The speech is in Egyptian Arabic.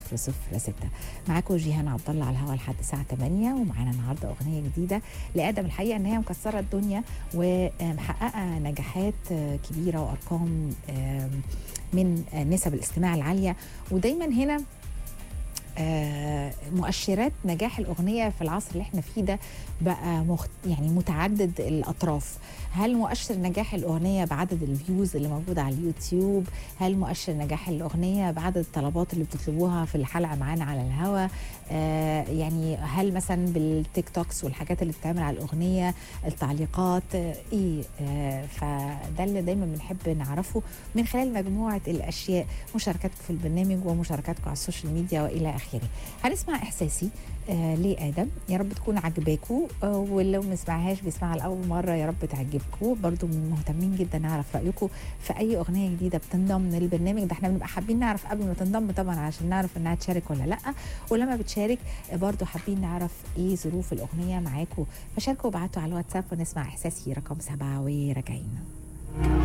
006 معاكم جيهان عبد الله على الهواء لحد الساعه 8 ومعانا النهارده اغنيه جديده لادم الحقيقه ان هي مكسره الدنيا ومحققه نجاحات كبيره وارقام من نسب الاستماع العاليه ودايما هنا مؤشرات نجاح الاغنيه في العصر اللي احنا فيه ده بقى مخت يعني متعدد الاطراف هل مؤشر نجاح الاغنيه بعدد الفيوز اللي موجوده على اليوتيوب هل مؤشر نجاح الاغنيه بعدد الطلبات اللي بتطلبوها في الحلقه معانا على الهوا آه يعني هل مثلا بالتيك توكس والحاجات اللي بتتعمل على الاغنيه التعليقات آه ايه آه فده اللي دايما بنحب نعرفه من خلال مجموعه الاشياء مشاركاتكم في البرنامج ومشاركاتكم على السوشيال ميديا والى اخره هنسمع احساسي آه لادم يا رب تكون عجباكم آه ولو ما سمعهاش بيسمعها لاول مره يا رب تعجبكم برضو مهتمين جدا نعرف رايكم في اي اغنيه جديده بتنضم للبرنامج ده احنا بنبقى حابين نعرف قبل ما تنضم طبعا عشان نعرف انها تشارك ولا لا ولما بتشارك برضو حابين نعرف ايه ظروف الاغنيه معاكم فشاركوا وابعتوا على الواتساب ونسمع احساسي رقم سبعه وراجعين